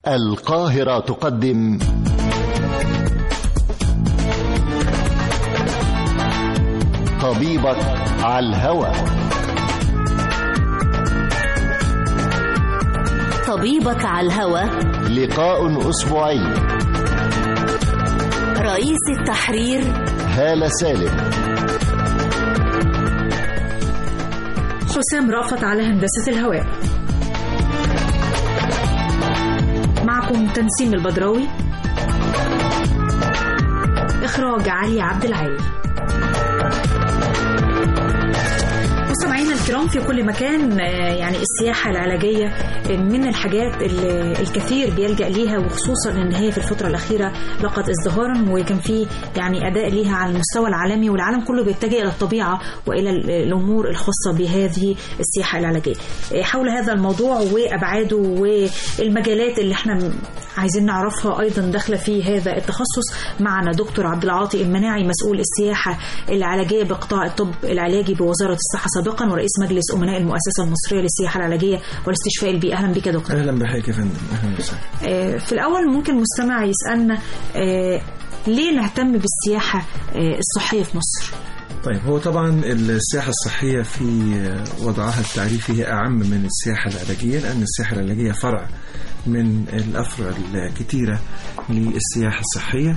القاهرة تقدم طبيبك على الهوى طبيبك على الهوى لقاء أسبوعي رئيس التحرير هالة سالم حسام رأفت على هندسة الهواء معكم تنسيم البدراوي إخراج علي عبد العالي مستمعينا الكرام في كل مكان آه، يعني السياحة العلاجية آه، من الحاجات اللي الكثير بيلجأ ليها وخصوصا ان هي في الفترة الأخيرة لقت ازدهارا وكان في يعني أداء ليها على المستوى العالمي والعالم كله بيتجه إلى الطبيعة وإلى ال- الأمور الخاصة بهذه السياحة العلاجية آه، حول هذا الموضوع وأبعاده والمجالات اللي احنا م- عايزين نعرفها أيضا داخلة في هذا التخصص معنا دكتور عبد العاطي المناعي مسؤول السياحة العلاجية بقطاع الطب العلاجي بوزارة الصحة سابقا ورئيس مجلس أمناء المؤسسة المصرية للسياحة العلاجية والاستشفاء البيئي أهلا بك يا دكتور اهلا بحضرتك يا فندم اهلا وسهلا آه، في الأول ممكن مستمع يسألنا آه، ليه نهتم بالسياحة آه، الصحية في مصر؟ طيب هو طبعا السياحه الصحيه في وضعها التعريفي هي اعم من السياحه العلاجيه لان السياحه العلاجيه فرع من الافرع الكثيره للسياحه الصحيه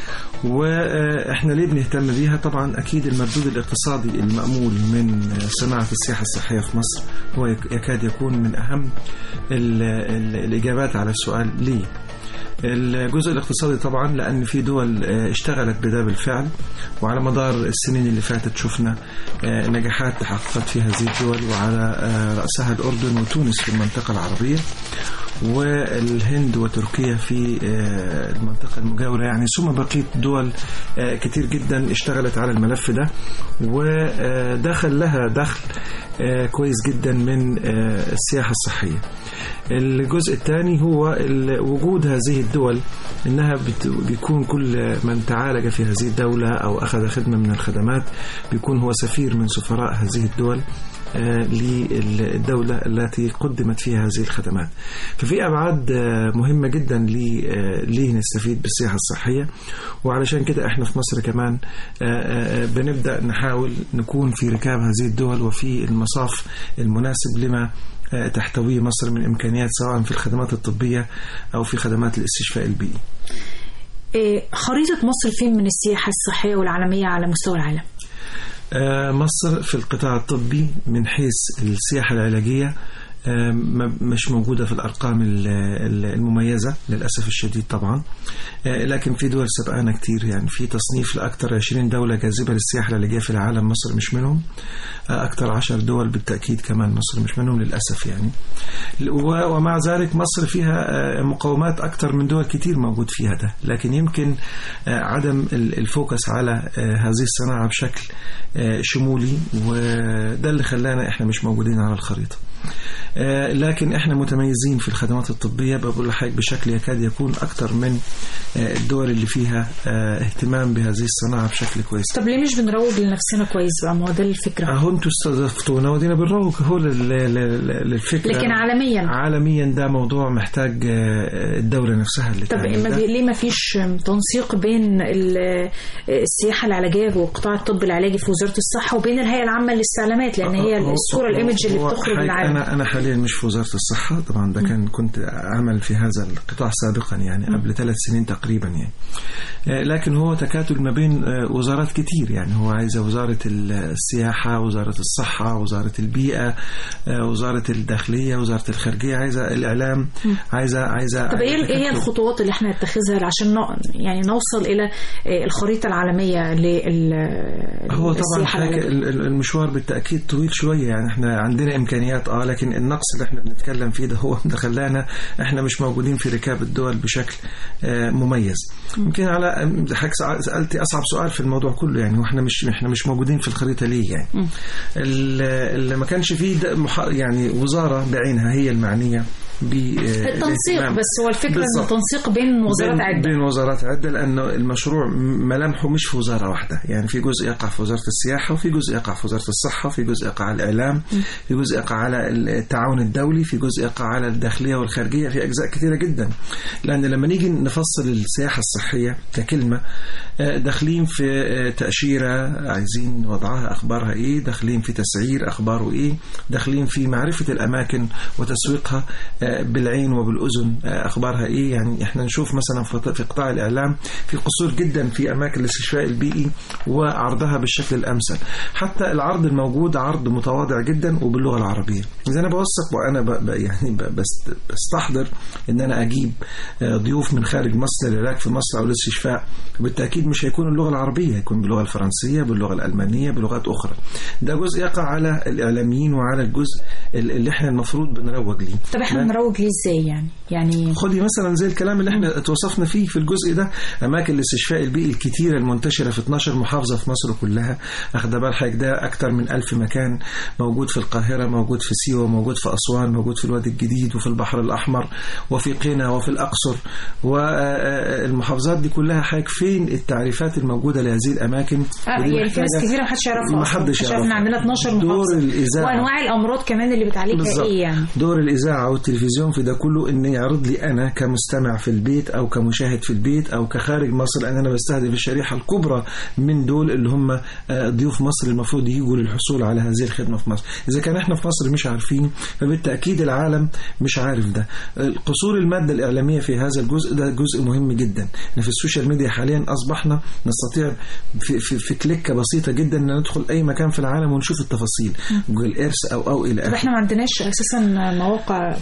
واحنا ليه بنهتم بيها طبعا اكيد المردود الاقتصادي المامول من صناعه السياحه الصحيه في مصر هو يك- يكاد يكون من اهم ال- ال- الاجابات على السؤال ليه الجزء الاقتصادي طبعا لان في دول آه، اشتغلت بده بالفعل وعلى مدار السنين اللي فاتت شفنا آه، نجاحات تحققت في هذه الدول وعلى آه، راسها الاردن وتونس في المنطقه العربيه والهند وتركيا في آه، المنطقه المجاوره يعني ثم بقيه دول آه، كتير جدا اشتغلت على الملف ده ودخل لها دخل آه، كويس جدا من آه، السياحه الصحيه الجزء الثاني هو ال- وجود هذه الدول انها بت- بيكون كل من تعالج في هذه الدوله او اخذ خدمه من الخدمات بيكون هو سفير من سفراء هذه الدول آه، للدولة التي قدمت فيها هذه الخدمات ففي أبعاد آه، مهمة جدا ل- آه، ليه نستفيد بالسياحة الصحية وعلشان كده احنا في مصر كمان آه، آه، بنبدأ نحاول نكون في ركاب هذه الدول وفي المصاف المناسب لما آه، تحتويه مصر من إمكانيات سواء في الخدمات الطبية أو في خدمات الاستشفاء البيئي آه، خريطة مصر فين من السياحة الصحية والعالمية على مستوى العالم؟ آه، مصر في القطاع الطبي من حيث السياحة العلاجية آه، ما- مش موجودة في الأرقام ال- ال- المميزة للأسف الشديد طبعا آه، لكن في دول سبقانا كتير يعني في تصنيف لأكثر 20 دولة جاذبة للسياحة العلاجية في العالم مصر مش منهم آه، أكثر 10 دول بالتأكيد كمان مصر مش منهم للأسف يعني و- ومع ذلك مصر فيها آه، مقومات أكثر من دول كتير موجود فيها ده لكن يمكن آه، عدم ال- الفوكس على آه، هذه الصناعة بشكل آه، شمولي وده اللي خلانا احنا مش موجودين على الخريطة آه، لكن احنا متميزين في الخدمات الطبية بقول لحضرتك بشكل يكاد يكون أكثر من آه، الدول اللي فيها آه، اهتمام بهذه الصناعة بشكل كويس طب ليه مش بنروج لنفسنا كويس بقى ما هو ده الفكرة اهو انتوا استضفتونا ودينا بنروج هو لل- لل- للفكرة لكن عالميا عالميا ده موضوع محتاج آه، الدولة نفسها اللي طب تعمل ما ده. في- ليه ما فيش تنسيق بين ال- السياحة العلاجية وقطاع الطب العلاجي في وزارة الصحة وبين الهيئة العامة للاستعلامات لأن هي هو- الصورة هو- الإيمج اللي هو بتخرج حاجة للعالم انا انا حاليا مش في وزاره الصحه طبعا ده كان كنت اعمل في هذا القطاع سابقا يعني قبل ثلاث سنين تقريبا يعني آه، لكن هو تكاتل ما بين آه، وزارات كتير يعني هو عايزه وزاره السياحه وزاره الصحه وزاره البيئه آه، وزاره الداخليه وزاره الخارجيه عايزه الاعلام عايزه عايزه طب ايه ايه هي تكاتل. الخطوات اللي احنا نتخذها عشان نق- يعني نوصل الى آه، الخريطه العالميه لل هو طبعا السياحة حاجة العلاجية؟ ال- ال- المشوار بالتاكيد طويل شويه يعني احنا عندنا امكانيات اه لكن النقص اللي احنا بنتكلم فيه ده هو ده خلانا احنا مش موجودين في ركاب الدول بشكل آه، مميز يمكن على حضرتك سأ- سالتي اصعب سؤال في الموضوع كله يعني واحنا مش احنا مش موجودين في الخريطه ليه يعني ال- اللي ما كانش فيه ده مح- يعني وزاره بعينها هي المعنيه التنسيق بس هو الفكره ان التنسيق بين وزارات عده بين وزارات عده لانه المشروع ملامحه مش في وزاره واحده يعني في جزء يقع في وزاره السياحه وفي جزء يقع في وزاره الصحه في جزء يقع على الاعلام في جزء يقع على التعاون الدولي في جزء يقع على الداخليه والخارجيه في اجزاء كثيره جدا لان لما نيجي نفصل السياحه الصحيه ككلمه داخلين في تاشيره عايزين وضعها اخبارها ايه داخلين في تسعير اخباره ايه داخلين في معرفه الاماكن وتسويقها بالعين وبالاذن اخبارها ايه يعني احنا نشوف مثلا في قطاع الاعلام في قصور جدا في اماكن الاستشفاء البيئي وعرضها بالشكل الامثل حتى العرض الموجود عرض متواضع جدا وباللغه العربيه اذا انا بوثق وانا ب يعني بستحضر ان انا اجيب ضيوف من خارج مصر للعلاج في مصر او الاستشفاء بالتاكيد مش هيكون اللغه العربيه هيكون باللغه الفرنسيه باللغه الالمانيه بلغات اخرى ده جزء يقع على الاعلاميين وعلى الجزء اللي احنا المفروض بنروج ليه طب احنا بنروج ليه ازاي يعني يعني خدي مثلا زي الكلام اللي احنا اتوصفنا فيه في الجزء ده اماكن الاستشفاء البيئي الكتيره المنتشره في 12 محافظه في مصر كلها اخد بال حضرتك ده اكتر من ألف مكان موجود في القاهره موجود في سيوه موجود في اسوان موجود في الوادي الجديد وفي البحر الاحمر وفي قنا وفي الاقصر والمحافظات دي كلها حضرتك فين التعريفات الموجوده لهذه الاماكن آه يعني في ناس كثيره ما حدش يعرفها ما حدش يعرفها ان عندنا 12 دور محافظه الاذاعه وانواع الامراض كمان اللي بتعالجها بالظبط. ايه يعني دور الإذاعة والتلفزيون في ده كله إن يعرض لي أنا كمستمع في البيت أو كمشاهد في البيت أو كخارج مصر لأن أنا بستهدف الشريحة الكبرى من دول اللي هم آه، ضيوف مصر المفروض يجوا للحصول على هذه الخدمة في مصر إذا كان إحنا في مصر مش عارفين فبالتأكيد العالم مش عارف ده قصور المادة الإعلامية في هذا الجزء ده جزء مهم جدا إن في السوشيال ميديا حاليا أصبحنا نستطيع في, في, في كليكة بسيطة جدا أن ندخل أي مكان في العالم ونشوف التفاصيل جوجل إيرث أو أو إلى طب آخره احنا ما عندناش اساسا مواقع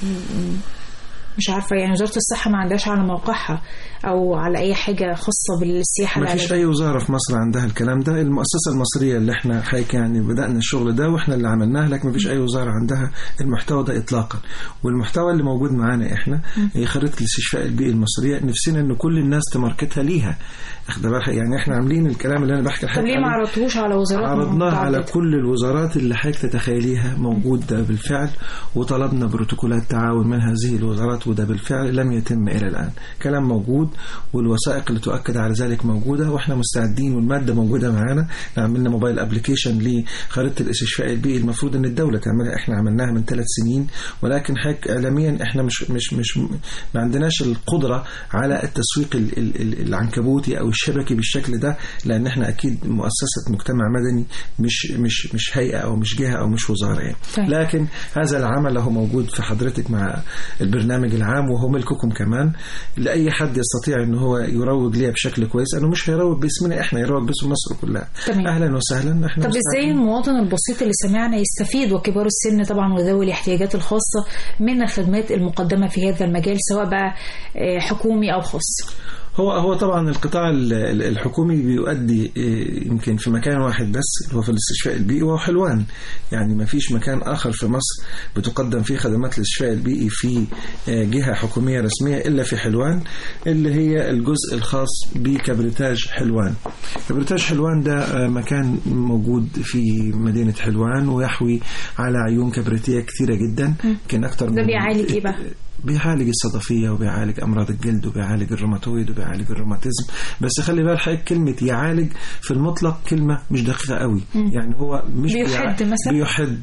مش عارفه يعني وزاره الصحه ما عندهاش على موقعها او على اي حاجه خاصه بالسياحه ما فيش العلاجية. اي وزاره في مصر عندها الكلام ده المؤسسه المصريه اللي احنا حضرتك يعني بدانا الشغل ده واحنا اللي عملناه لكن ما فيش اي وزاره عندها المحتوى ده اطلاقا والمحتوى اللي موجود معانا احنا هي خريطه الاستشفاء البيئي المصريه نفسنا ان كل الناس تماركتها ليها اخد بالك يعني احنا عاملين الكلام اللي انا بحكي طب لحضرتك ليه ما عليه. عرضتوش على وزارات عرضناه على متعددة؟ كل الوزارات اللي حضرتك تتخيليها موجود ده بالفعل وطلبنا بروتوكولات تعاون من هذه الوزارات وده بالفعل لم يتم إلى الآن كلام موجود والوثائق اللي تؤكد على ذلك موجودة واحنا مستعدين والمادة موجودة معانا عملنا موبايل ابلكيشن لخريطة الاستشفاء البيئي المفروض ان الدولة تعملها احنا عملناها من ثلاث سنين ولكن حضرتك اعلاميا احنا مش مش مش ما عندناش القدرة على التسويق ال- ال- ال- العنكبوتي او الشبكي بالشكل ده لان احنا اكيد مؤسسة مجتمع مدني مش مش مش هيئة او مش جهة او مش وزارة يعني طيب. لكن هذا العمل له موجود في حضرتك مع البرنامج العام وهو ملككم كمان لأي حد يستطيع ان هو يروج ليها بشكل كويس انه مش هيروج باسمنا احنا يروج باسم مصر كلها تمام. اهلا وسهلا احنا طب ازاي مستعدين. المواطن البسيط اللي سمعنا يستفيد وكبار السن طبعا وذوي الاحتياجات الخاصه من الخدمات المقدمه في هذا المجال سواء بقى آه، حكومي او خاص هو هو طبعا القطاع ال- ال- الحكومي بيؤدي إيه، يمكن في مكان واحد بس اللي هو في الاستشفاء البيئي وهو حلوان يعني ما فيش مكان آخر في مصر بتقدم فيه خدمات الاستشفاء البيئي في آه، جهة حكومية رسمية إلا في حلوان اللي هي الجزء الخاص بكبريتاج حلوان كبريتاج حلوان ده آه، مكان موجود في مدينة حلوان ويحوي على عيون كبريتية كثيرة جدا يمكن أكثر ده بيعالج ايه بقى؟ بيعالج الصدفية وبيعالج أمراض الجلد وبيعالج الروماتويد وبيعالج الروماتيزم بس خلي بالك حضرتك كلمة يعالج في المطلق كلمة مش دقيقة قوي يعني هو مش بيحد بيع- مثلا؟ بيحد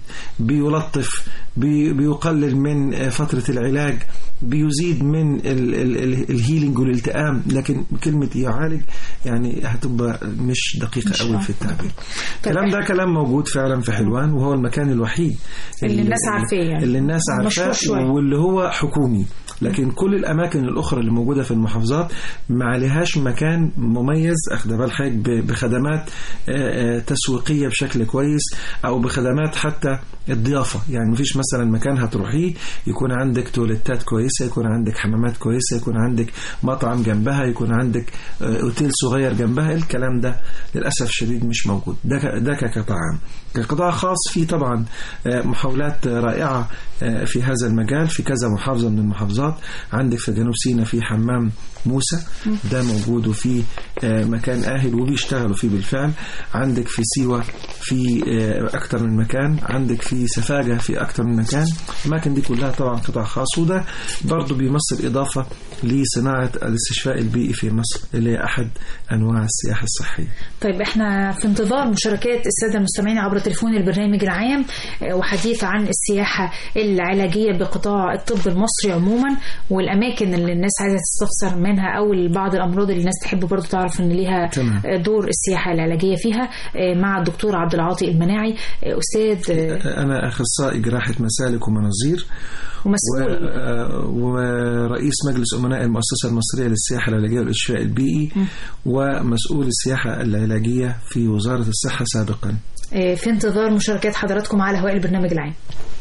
بيلطف بي بيقلل من آه، فترة العلاج بيزيد من ال- ال- ال- الهيلينج والالتئام لكن كلمة يعالج يعني هتبقى مش دقيقة مش قوي آه. في التعبير طيب الكلام ده إحنا- كلام موجود فعلا في حلوان وهو المكان الوحيد اللي الناس عارفاه يعني. اللي الناس مشهور عارفاه شوية. واللي هو حكومي لكن كل الاماكن الاخرى اللي موجوده في المحافظات ما عليهاش مكان مميز اخد بال حضرتك ب- بخدمات آه، آه، تسويقيه بشكل كويس او بخدمات حتى الضيافه يعني مفيش مثلا مكان هتروحيه يكون عندك تواليتات كويسه يكون عندك حمامات كويسه يكون عندك مطعم جنبها يكون عندك آه، اوتيل صغير جنبها الكلام ده للاسف الشديد مش موجود ده ك- ده كقطاع عام كقطاع خاص في طبعا آه، محاولات رائعه آه، في هذا المجال في كذا محافظه من المحافظات عندك في جنوب سيناء في حمام موسى ده موجود وفي آه، مكان آهل وبيشتغلوا فيه بالفعل عندك في سيوة في آه، أكتر من مكان عندك في سفاجة في أكتر من مكان الأماكن دي كلها طبعا قطاع خاص وده برضو بيمثل إضافة لصناعة الاستشفاء البيئي في مصر اللي هي أحد أنواع السياحة الصحية طيب احنا في انتظار مشاركات الساده المستمعين عبر تليفون البرنامج العام آه، وحديث عن السياحه العلاجيه بقطاع الطب المصري عموما والاماكن اللي الناس عايزه تستفسر منها او بعض الامراض اللي الناس تحب برضو تعرف ان ليها تمام. آه، دور السياحه العلاجيه فيها آه، مع الدكتور عبد العاطي المناعي آه، استاذ آه، أنا أخصائي جراحة مسالك ومناظير و- ومسؤول آه، ورئيس مجلس أمناء المؤسسة المصرية للسياحة العلاجية والإشفاء البيئي ومسؤول السياحة العلاجية في وزارة الصحة سابقا آه، في انتظار مشاركات حضراتكم على هواء البرنامج العام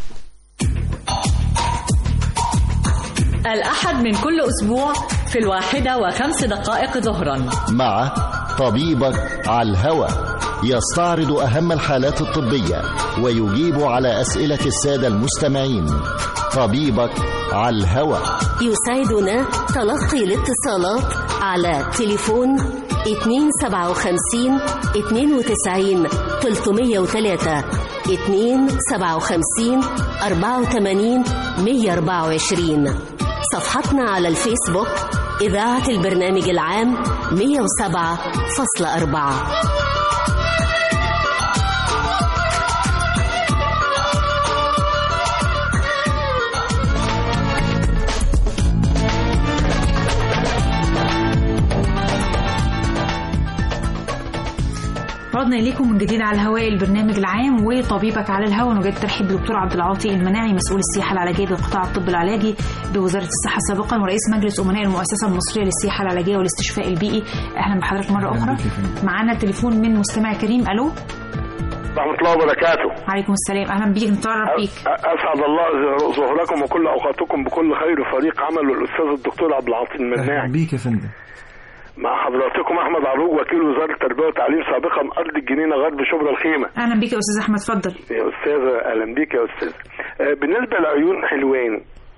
الأحد من كل أسبوع في الواحدة وخمس دقائق ظهرا مع طبيبك على الهوى يستعرض أهم الحالات الطبية ويجيب على أسئلة السادة المستمعين طبيبك على الهوى يسعدنا تلقي الاتصالات على تليفون 257 92 303 257 84 124 صفحتنا على الفيسبوك إذاعة البرنامج العام 107.4 عدنا اليكم من جديد على الهواء البرنامج العام وطبيبك على الهواء نجد ترحيب بالدكتور عبد العاطي المناعي مسؤول السياحه العلاجيه بقطاع الطب العلاجي بوزاره الصحه سابقا ورئيس مجلس امناء المؤسسه المصريه للسياحه العلاجيه والاستشفاء البيئي اهلا بحضرتك مره أهلاً اخرى بك يا فندم. معانا تليفون من مستمع كريم الو ورحمة الله وبركاته عليكم السلام اهلا بيك نتعرف بيك أ- أسعد الله ظهوركم وكل أوقاتكم بكل خير فريق عمل الأستاذ الدكتور عبد العاطي أهلا المناعي بيك يا فندم مع حضراتكم أحمد عروج وكيل وزارة التربية والتعليم سابقا أرض الجنينة غرب شبرا الخيمة اهلا بيك يا استاذ احمد اتفضل يا أستاذة أهلا بيك يا أستاذ آه، بالنسبة لعيون حلوان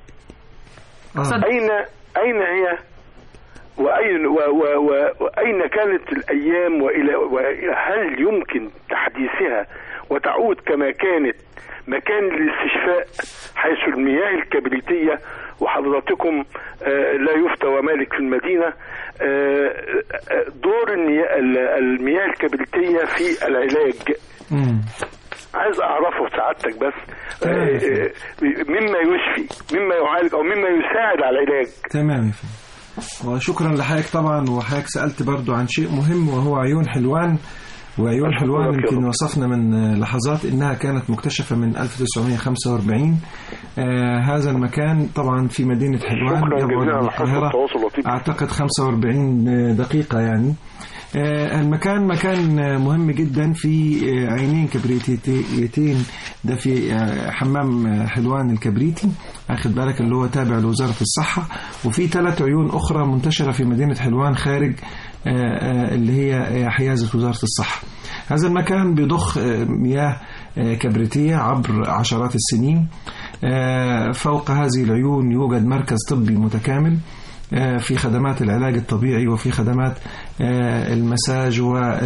آه. أين أين هي وأين و و و وأين كانت الأيام وإلى وهل يمكن تحديثها وتعود كما كانت مكان للاستشفاء حيث المياه الكبريتية وحضراتكم آه، لا يفتى ومالك في المدينة آه، آه، دور المياه- المياه الكبريتية في العلاج مم. عايز اعرفه سعادتك بس تمام يا آه، آه، مما يشفي مما يعالج او مما يساعد على العلاج تمام يا فندم وشكرا لحضرتك طبعا وحضرتك سألت برضو عن شيء مهم وهو عيون حلوان وعيون أشكرك حلوان يا يمكن رب. وصفنا من لحظات انها كانت مكتشفة من 1945 آه هذا المكان طبعا في مدينة حلوان شكرا يبعد جزيلا عن على حسن القاهرة التواصل اللطيف اعتقد 45 دقيقة يعني آه، المكان مكان آه، مهم جدا في آه، عينين كبريتيتين ده في آه، حمام آه، حلوان الكبريتي اخد بالك اللي هو تابع لوزارة الصحة وفي ثلاث عيون اخرى منتشرة في مدينة حلوان خارج آه، آه، اللي هي آه، حيازة وزارة الصحة هذا المكان بيضخ آه، مياه آه، كبريتية عبر عشرات السنين آه، فوق هذه العيون يوجد مركز طبي متكامل آه، في خدمات العلاج الطبيعي وفي خدمات آه، المساج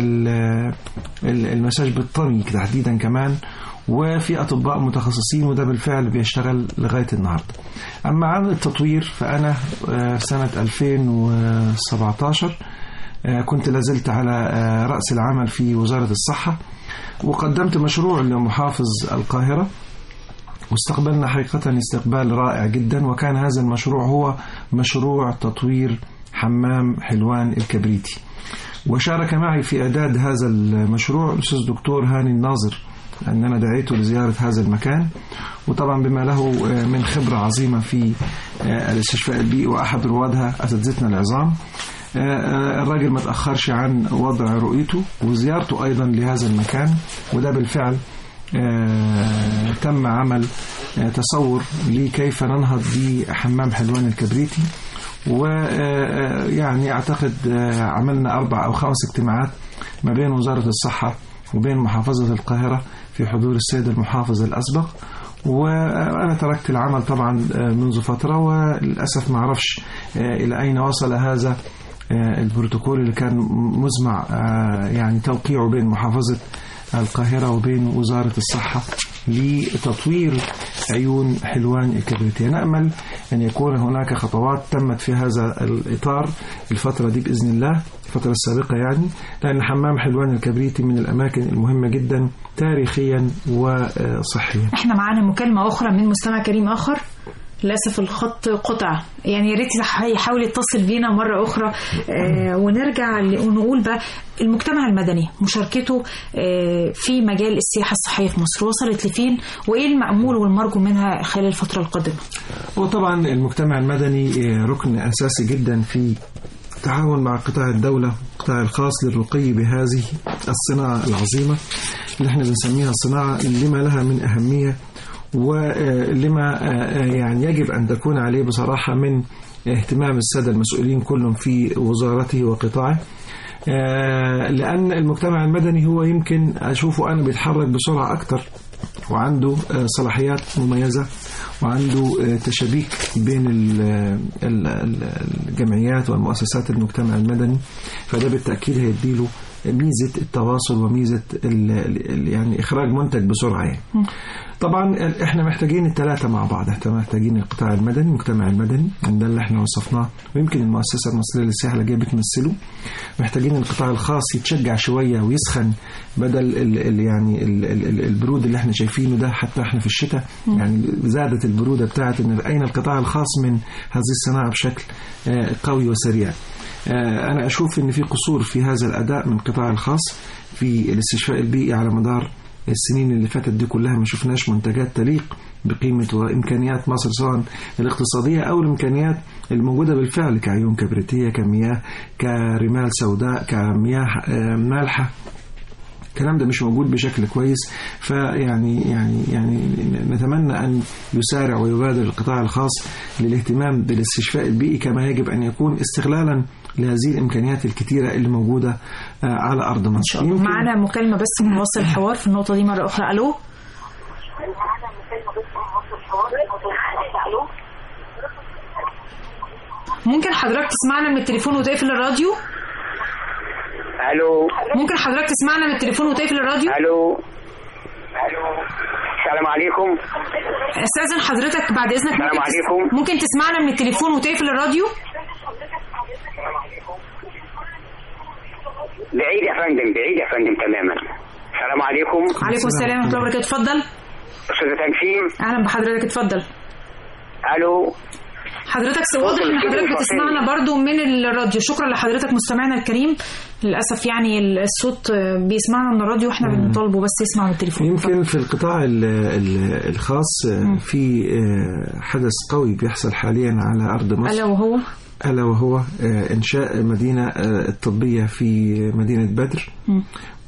والمساج بالطمي تحديدا كمان وفي أطباء متخصصين وده بالفعل بيشتغل لغاية النهاردة أما عن التطوير فأنا آه، في سنة 2017 آه، كنت لازلت على آه، رأس العمل في وزارة الصحة وقدمت مشروع لمحافظ القاهرة واستقبلنا حقيقة استقبال رائع جدا وكان هذا المشروع هو مشروع تطوير حمام حلوان الكبريتي وشارك معي في إعداد هذا المشروع الأستاذ دكتور هاني الناظر أننا دعيته لزيارة هذا المكان وطبعا بما له من خبرة عظيمة في الاستشفاء البيئي وأحد روادها أساتذتنا العظام الراجل ما تأخرش عن وضع رؤيته وزيارته أيضا لهذا المكان وده بالفعل آه، تم عمل آه، تصور لكيف ننهض بحمام حلوان الكبريتي ويعني أعتقد آه، عملنا أربع أو خمس اجتماعات ما بين وزارة الصحة وبين محافظة القاهرة في حضور السيد المحافظ الأسبق وأنا تركت العمل طبعا آه، منذ فترة وللأسف ما أعرفش آه، إلى أين وصل هذا آه، البروتوكول اللي كان مزمع آه، يعني توقيعه بين محافظة القاهرة وبين وزارة الصحة لتطوير عيون حلوان الكبريتية نأمل أن يكون هناك خطوات تمت في هذا الإطار الفترة دي بإذن الله الفترة السابقة يعني لأن حمام حلوان الكبريتي من الأماكن المهمة جدا تاريخيا وصحيا احنا معانا مكالمة أخرى من مستمع كريم آخر للأسف الخط قطع يعني يا ريت يحاول يتصل بينا مرة أخرى آه ونرجع ونقول بقى المجتمع المدني مشاركته آه في مجال السياحة الصحية في مصر وصلت لفين وإيه المأمول والمرجو منها خلال الفترة القادمة وطبعا المجتمع المدني آه، ركن أساسي جدا في التعاون مع قطاع الدولة القطاع الخاص للرقي بهذه الصناعة العظيمة اللي احنا بنسميها صناعة لما لها من أهمية ولما يعني يجب أن تكون عليه بصراحة من اهتمام السادة المسؤولين كلهم في وزارته وقطاعه آه، لأن المجتمع المدني هو يمكن أشوفه أنا بيتحرك بسرعة أكتر وعنده آه، صلاحيات مميزة وعنده آه، تشابيك بين ال- ال- ال- الجمعيات والمؤسسات المجتمع المدني فده بالتأكيد هيديله ميزة التواصل وميزة ال- ال- يعني إخراج منتج بسرعة يعني. طبعا احنا محتاجين الثلاثة مع بعض احنا محتاجين القطاع المدني المجتمع المدني ده اللي احنا وصفناه ويمكن المؤسسة المصرية للسياحة اللي جايه بتمثله محتاجين القطاع الخاص يتشجع شوية ويسخن بدل ال ال يعني ال ال ال البرود اللي احنا شايفينه ده حتى احنا في الشتاء يعني زادت البرودة بتاعت ان رأينا القطاع الخاص من هذه الصناعة بشكل آه، قوي وسريع آه، أنا أشوف أن في قصور في هذا الأداء من القطاع الخاص في الاستشفاء البيئي على مدار السنين اللي فاتت دي كلها ما شفناش منتجات تليق بقيمة وإمكانيات مصر سواء الاقتصادية أو الإمكانيات الموجودة بالفعل كعيون كبريتية كمياه كرمال سوداء كمياه آه، مالحة الكلام ده مش موجود بشكل كويس فيعني يعني يعني نتمنى ان يسارع ويبادر القطاع الخاص للاهتمام بالاستشفاء البيئي كما يجب ان يكون استغلالا لهذه الامكانيات الكثيره اللي موجوده آه، على ارض مصر يمكن- معانا مكالمة بس نوصل الحوار في النقطة دي مرة أخرى ألو ممكن حضرتك تسمعنا من التليفون وتقفل الراديو الو ممكن حضرتك تسمعنا من التليفون وتقفل الراديو الو الو السلام عليكم استاذن حضرتك بعد اذنك السلام ممكن, تس... عليكم. ممكن تسمعنا من التليفون وتقفل الراديو بعيد يا فندم بعيد يا فندم تماما السلام عليكم عليكم السلام ورحمه الله وبركاته اتفضل استاذ تنسيم اهلا بحضرتك اتفضل الو حضرتك واضح ان حضرتك بتسمعنا برضو من الراديو شكرا لحضرتك مستمعنا الكريم للاسف يعني الصوت بيسمعنا من الراديو واحنا بنطالبه بس يسمع من التليفون يمكن في القطاع ال- ال- الخاص آه، في آه، حدث قوي بيحصل حاليا على ارض مصر الا وهو ألا وهو آه، إنشاء مدينة آه، الطبية في مدينة بدر مم.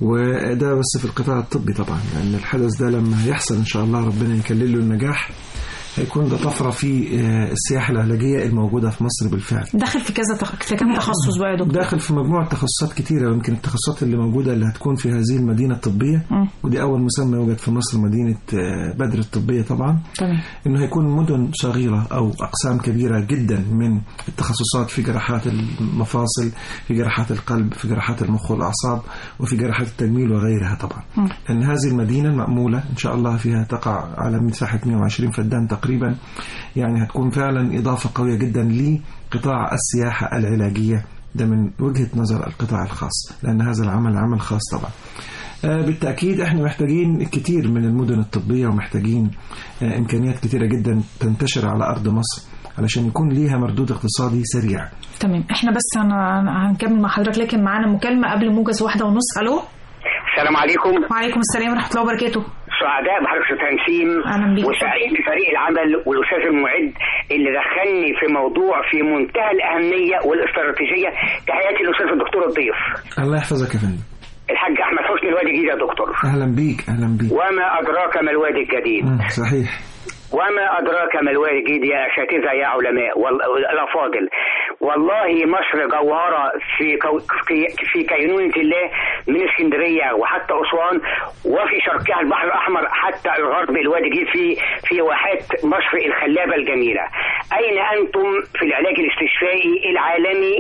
وده بس في القطاع الطبي طبعا لأن الحدث ده لما يحصل إن شاء الله ربنا يكلل له النجاح هيكون ده طفرة في آه، السياحة العلاجية الموجودة في مصر بالفعل داخل في كذا تخ... في كم تخصص بقى يا دكتور داخل في مجموعة تخصصات كتيرة ويمكن التخصصات اللي موجودة اللي هتكون في هذه المدينة الطبية مم. ودي أول مسمى يوجد في مصر مدينة آه، بدر الطبية طبعا تمام انه هيكون مدن صغيره او اقسام كبيره جدا من التخصصات في جراحات المفاصل في جراحات القلب في جراحات المخ والاعصاب وفي جراحات التجميل وغيرها طبعا مم. لان هذه المدينه الماموله ان شاء الله فيها تقع على مساحه 120 فدان تقريبا يعني هتكون فعلا اضافه قويه جدا لقطاع السياحه العلاجيه ده من وجهه نظر القطاع الخاص لان هذا العمل عمل خاص طبعا آه، بالتأكيد احنا محتاجين كتير من المدن الطبية ومحتاجين آه، إمكانيات كتيرة جدا تنتشر على أرض مصر علشان يكون ليها مردود اقتصادي سريع تمام احنا بس هن... هنكمل مع حضرتك لكن معانا مكالمة قبل موجز واحدة ونص الو السلام عليكم وعليكم السلام ورحمة الله وبركاته سعداء بحضرتك تنسيم أهلا بيك. وسعيد بفريق العمل والاستاذ المعد اللي دخلني في موضوع في منتهى الاهميه والاستراتيجيه تحياتي للاستاذ الدكتور الضيف الله يحفظك يا فندم الحاج احمد حسني الوادي الجديد يا دكتور أهلا بيك أهلا بيك وما ادراك ما الوادي الجديد مم، صحيح وما أدراك ما الوادي الجديد يا أساتذة يا علماء وال- الأفاضل والله مصر جوهرة في كو في, في كينونة الله من اسكندرية وحتى أسوان وفي شرقها البحر الأحمر حتى الغرب الوادي الجديد في في واحات مصر الخلابة الجميلة أين أنتم في العلاج الاستشفائي العالمي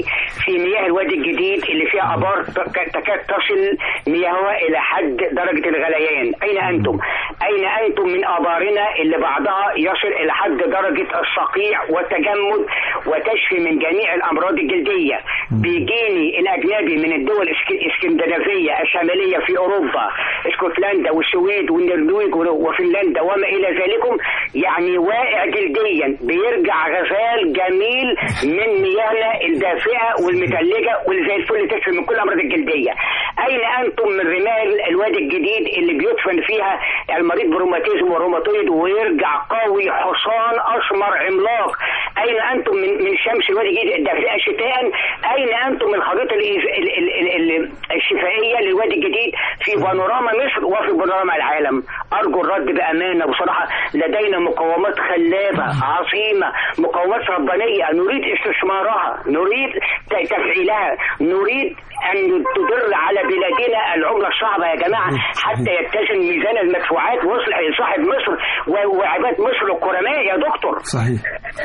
في مياه الوادي الجديد اللي فيها ابار تك- تكاد تصل مياهها الى حد درجه الغليان اين انتم اين انتم من ابارنا اللي بعضها يصل الى حد درجه الصقيع والتجمد وتشفي من جميع الامراض الجلديه بيجيني الاجنبي من الدول الاسك- الاسكندنافيه الشماليه في اوروبا اسكتلندا والسويد والنرويج وفنلندا وما الى ذلكم يعني واقع جلديا بيرجع غزال جميل من مياهنا الدافئه والمثلجه واللي زي الفل تشفي من كل الامراض الجلديه اين انتم من رمال الوادي الجديد اللي بيدفن فيها المريض بروماتيزم وروماتويد ويرجع قوي حصان اسمر عملاق اين انتم من من شمس الوادي الجديد الدافئه شتاء اين انتم من الخريطه ال- ال- ال- ال- ال- الشفائيه للوادي الجديد في بانوراما مصر وفي بانوراما العالم ارجو الرد بامانه بصراحه لدينا مقومات خلابه عظيمه مقومات ربانيه نريد استثمارها نريد ت- تفعيلها نريد ان تدر على بلادنا العمله الصعبه يا جماعه حتى يتزن ميزان المدفوعات ويصلح لصاحب مصر و- وعباد مصر الكرماء يا دكتور صحيح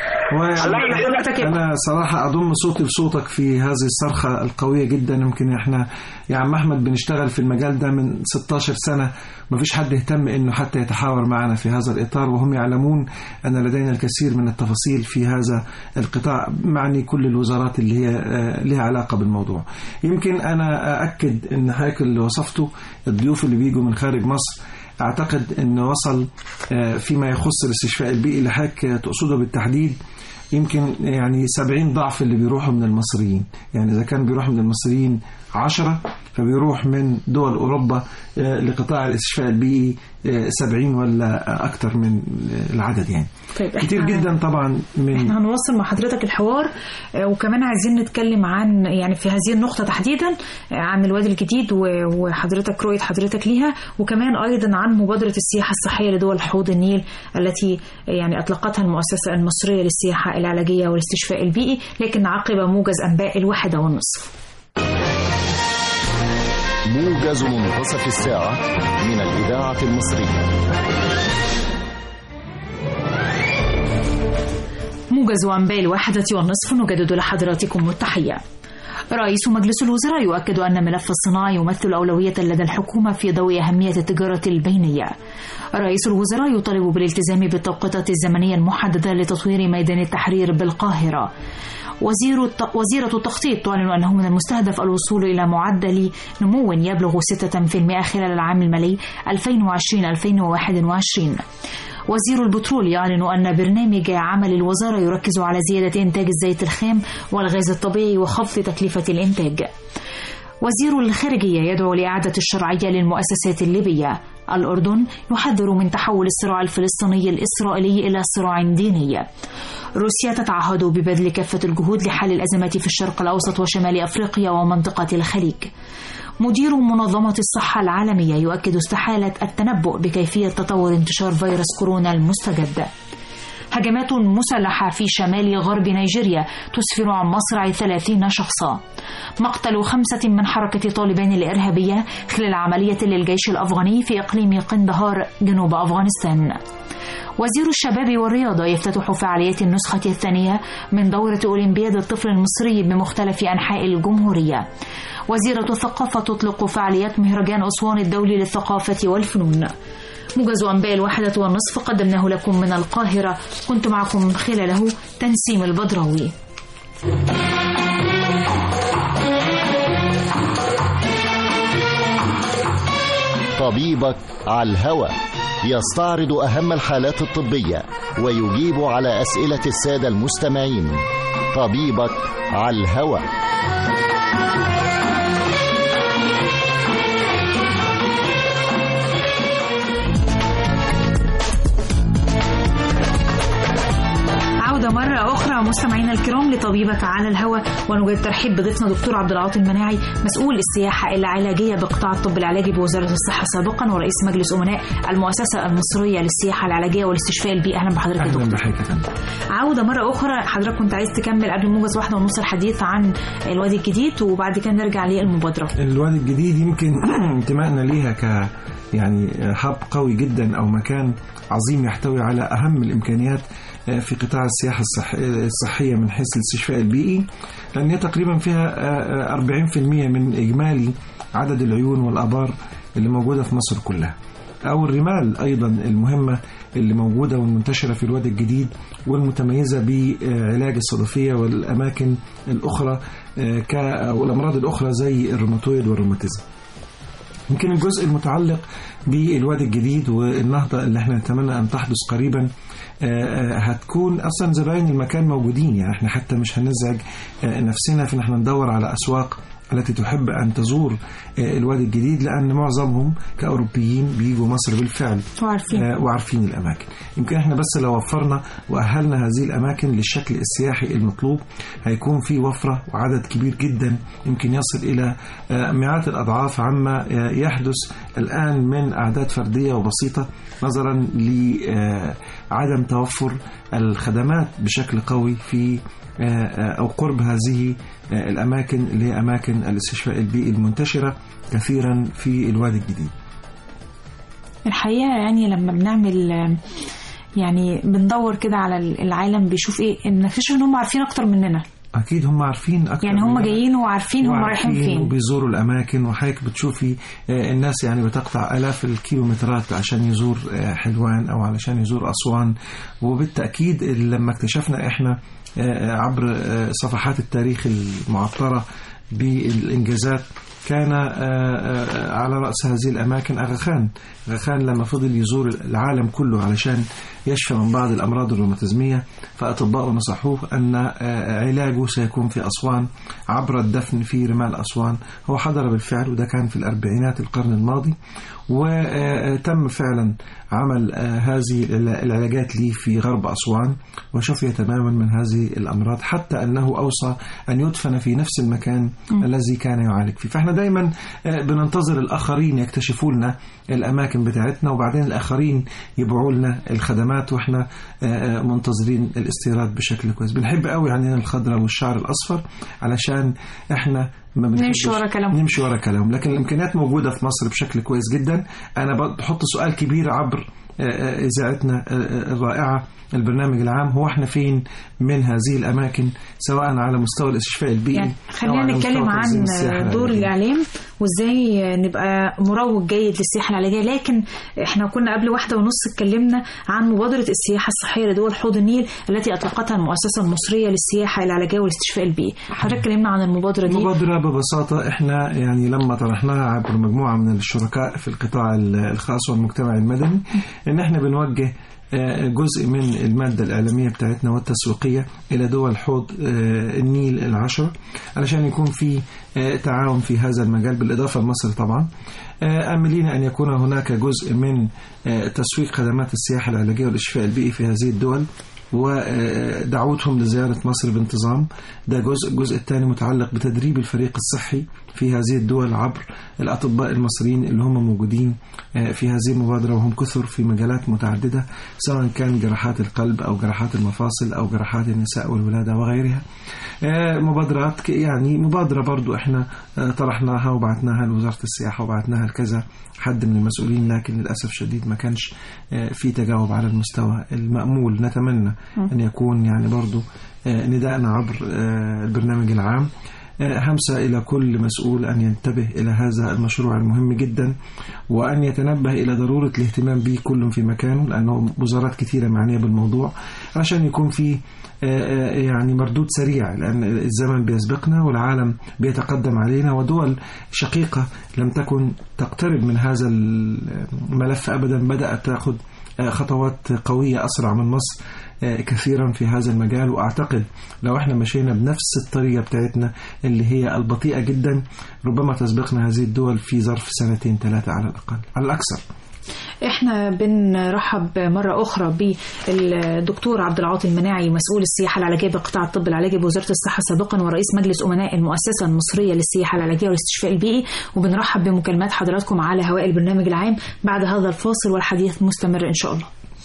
الله يحفظك يا أنا صراحة أضم صوتي لصوتك في هذه الصرخة القوية جدا يمكن إحنا يا عم أحمد بنشتغل في المجال ده من 16 سنة ما فيش حد اهتم إنه حتى يتحاور معنا في هذا الإطار وهم يعلمون أن لدينا الكثير من التفاصيل في هذا القطاع معني كل الوزارات اللي هي آه، لها علاقة بالموضوع يمكن أنا أأكد أن حضرتك اللي وصفته الضيوف اللي بيجوا من خارج مصر أعتقد أنه وصل آه، فيما يخص الاستشفاء البيئي اللي حضرتك تقصده بالتحديد يمكن يعني 70 ضعف اللي بيروحوا من المصريين يعني إذا كان بيروح من المصريين 10 فبيروح من دول أوروبا آه، لقطاع الاستشفاء البيئي آه، 70 ولا أكثر من آه، العدد يعني طيب كتير إحنا- جدا طبعا من احنا هنواصل مع حضرتك الحوار آه، وكمان عايزين نتكلم عن يعني في هذه النقطة تحديدا آه، عن الوادي الجديد و- وحضرتك رؤية حضرتك ليها وكمان أيضا عن مبادرة السياحة الصحية لدول حوض النيل التي آه، يعني أطلقتها المؤسسة المصرية للسياحة العلاجية والاستشفاء البيئي لكن عقب موجز أنباء الواحدة والنصف موجز منتصف الساعة من الإذاعة المصرية موجز أنباء الواحدة والنصف نجدد لحضراتكم التحية رئيس مجلس الوزراء يؤكد أن ملف الصناعة يمثل أولوية لدى الحكومة في ضوء أهمية التجارة البينية. رئيس الوزراء يطالب بالالتزام بالتوقيتات الزمنية المحددة لتطوير ميدان التحرير بالقاهرة. وزير الت... وزيرة التخطيط تعلن أنه من المستهدف الوصول إلى معدل نمو يبلغ 6% خلال العام المالي 2020-2021 وزير البترول يعلن أن برنامج عمل الوزارة يركز على زيادة إنتاج الزيت الخام والغاز الطبيعي وخفض تكلفة الإنتاج وزير الخارجية يدعو لإعادة الشرعية للمؤسسات الليبية الأردن يحذر من تحول الصراع الفلسطيني الإسرائيلي إلى صراع ديني روسيا تتعهد ببذل كافة الجهود لحل الأزمات في الشرق الأوسط وشمال أفريقيا ومنطقة الخليج مدير منظمة الصحة العالمية يؤكد استحالة التنبؤ بكيفية تطور انتشار فيروس كورونا المستجد هجمات مسلحة في شمال غرب نيجيريا تسفر عن مصرع 30 شخصا مقتل خمسة من حركة طالبان الإرهابية خلال عملية للجيش الأفغاني في إقليم قندهار جنوب أفغانستان وزير الشباب والرياضة يفتتح فعاليات النسخة الثانية من دورة أولمبياد الطفل المصري بمختلف أنحاء الجمهورية وزيرة الثقافة تطلق فعاليات مهرجان أسوان الدولي للثقافة والفنون موجز أنباء الواحدة والنصف قدمناه لكم من القاهرة كنت معكم خلاله تنسيم البدراوي طبيبك على الهوى يستعرض أهم الحالات الطبية ويجيب على أسئلة السادة المستمعين طبيبك على الهوى عودة مرة أخرى مستمعينا الكرام لطبيبك على الهواء ونجد ترحيب بضيفنا دكتور عبد العاطي المناعي مسؤول السياحة العلاجية بقطاع الطب العلاجي بوزارة الصحة سابقا ورئيس مجلس أمناء المؤسسة المصرية للسياحة العلاجية والاستشفاء البيئي أهلا بحضرتك يا اهلا دكتور بحضرتك يا فندم عودة مرة أخرى حضرتك كنت عايز تكمل قبل موجز واحدة ونص الحديث عن الوادي الجديد وبعد كده نرجع للمبادرة الوادي الجديد يمكن انتمائنا ليها ك يعني هاب قوي جدا او مكان عظيم يحتوي على اهم الامكانيات في قطاع السياحه الصح... الصحية من حيث الاستشفاء البيئي لأن هي تقريبا فيها آه، آه، 40% من إجمالي عدد العيون والآبار اللي موجودة في مصر كلها أو الرمال أيضا المهمة اللي موجودة والمنتشرة في الوادي الجديد والمتميزة بعلاج الصدفية والأماكن الأخرى آه، ك- أو الأمراض الأخرى زي الروماتويد والروماتيزم يمكن الجزء المتعلق بالوادي الجديد والنهضة اللي احنا نتمنى أن تحدث قريبا آه، آه، هتكون أصلا زباين المكان موجودين يعني احنا حتى مش هنزعج آه، نفسنا في ان احنا ندور على أسواق التي تحب أن تزور آه، الوادي الجديد لأن معظمهم كأوروبيين بيجوا مصر بالفعل وعارفين آه، وعارفين الأماكن يمكن احنا بس لو وفرنا وأهلنا هذه الأماكن للشكل السياحي المطلوب هيكون في وفرة وعدد كبير جدا يمكن يصل إلى آه، مئات الأضعاف عما آه، يحدث الآن من أعداد فردية وبسيطة نظرا لعدم توفر الخدمات بشكل قوي في آه، آه، أو قرب هذه آه، الأماكن اللي هي أماكن الاستشفاء البيئي المنتشرة كثيرا في الوادي الجديد الحقيقة يعني لما بنعمل آه، يعني بندور كده على العالم بيشوف ايه نكتشف ان هم عارفين اكتر مننا اكيد هم عارفين اكتر يعني هم مننا. جايين وعارفين هم رايحين وعارفين فين وبيزوروا الاماكن وحضرتك بتشوفي آه، الناس يعني بتقطع الاف الكيلومترات عشان يزور آه، حلوان او علشان يزور اسوان وبالتاكيد لما اكتشفنا احنا آه، عبر آه، صفحات التاريخ المعطره بالانجازات كان آه، آه، على راس هذه الاماكن اغا خان اغا خان لما فضل يزور العالم كله علشان يشفى من بعض الامراض الروماتيزميه فاطباء نصحوه ان آه، علاجه سيكون في اسوان عبر الدفن في رمال اسوان هو حضر بالفعل وده كان في الاربعينات القرن الماضي وتم فعلا عمل آه، هذه العلاجات لي في غرب اسوان وشفي تماما من هذه الامراض حتى انه اوصى ان يدفن في نفس المكان الذي كان يعالج فيه فاحنا دايما آه، بننتظر الاخرين يكتشفوا لنا الاماكن بتاعتنا وبعدين الاخرين يبيعوا لنا الخدمات واحنا آه، آه، منتظرين الاستيراد بشكل كويس بنحب قوي عندنا الخضراء والشعر الاصفر علشان احنا ما بنحبش نمشي ورا كلامهم. نمشي ورا كلامهم لكن الامكانيات موجوده في مصر بشكل كويس جدا انا بحط سؤال كبير عبر آه، آه، اذاعتنا آه، آه، الرائعه البرنامج العام هو احنا فين من هذه الاماكن سواء على مستوى الاستشفاء البيئي يعني أو خلينا على نتكلم مستوى تنظيم عن السياحة دور العلاجية. الاعلام وازاي نبقى مروج جيد للسياحه العلاجيه لكن احنا كنا قبل واحده ونص اتكلمنا عن مبادره السياحه الصحيه لدول حوض النيل التي اطلقتها المؤسسه المصريه للسياحه العلاجيه والاستشفاء البيئي حضرتك اتكلمنا عن المبادره دي المبادرة ببساطة احنا يعني لما طرحناها عبر مجموعة من الشركاء في القطاع الخاص والمجتمع المدني ان احنا بنوجه آه، جزء من المادة الإعلامية بتاعتنا والتسويقية إلى دول حوض آه، النيل العشرة علشان يكون في آه، تعاون في هذا المجال بالإضافة لمصر طبعا آه، آملين أن يكون هناك جزء من آه، تسويق خدمات السياحة العلاجية والإشفاء البيئي في هذه الدول ودعوتهم لزيارة مصر بانتظام ده جزء الجزء الثاني متعلق بتدريب الفريق الصحي في هذه الدول عبر الأطباء المصريين اللي هم موجودين آه، في هذه المبادرة وهم كثر في مجالات متعددة سواء كان جراحات القلب أو جراحات المفاصل أو جراحات النساء والولادة وغيرها آه، مبادرات ك- يعني مبادرة برضو احنا آه، طرحناها وبعتناها لوزارة السياحة وبعتناها لكذا حد من المسؤولين لكن للأسف شديد ما كانش آه، في تجاوب على المستوى المأمول نتمنى أن يكون يعني برضو آه، نداءنا عبر آه، البرنامج العام آه، همسة إلى كل مسؤول أن ينتبه إلى هذا المشروع المهم جدا وأن يتنبه إلى ضرورة الاهتمام به كل في مكانه لأنه وزارات كثيرة معنية بالموضوع عشان يكون في آه، آه، يعني مردود سريع لأن الزمن بيسبقنا والعالم بيتقدم علينا ودول شقيقة لم تكن تقترب من هذا الملف أبدا بدأت تأخذ آه، خطوات قوية أسرع من مصر آه، كثيرا في هذا المجال وأعتقد لو احنا مشينا بنفس الطريقة بتاعتنا اللي هي البطيئة جدا ربما تسبقنا هذه الدول في ظرف سنتين ثلاثة على الأقل على الأكثر احنا بنرحب مرة أخرى بالدكتور عبد العاطي المناعي مسؤول السياحة العلاجية بقطاع الطب العلاجي بوزارة الصحة سابقا ورئيس مجلس أمناء المؤسسة المصرية للسياحة العلاجية والاستشفاء البيئي وبنرحب بمكالمات حضراتكم على هواء البرنامج العام بعد هذا الفاصل والحديث مستمر إن شاء الله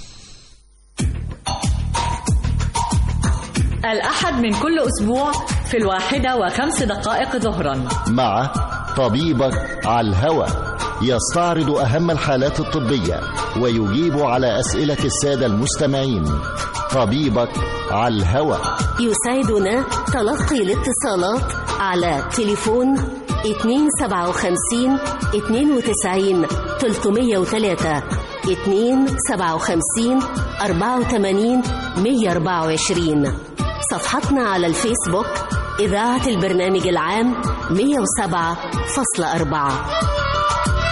الأحد من كل أسبوع في الواحدة وخمس دقائق ظهرا مع طبيبك على الهوى يستعرض أهم الحالات الطبية ويجيب على أسئلة السادة المستمعين طبيبك على الهوى يسعدنا تلقي الاتصالات على تليفون 257 92 303 257 84 124 صفحتنا على الفيسبوك إذاعة البرنامج العام 107.4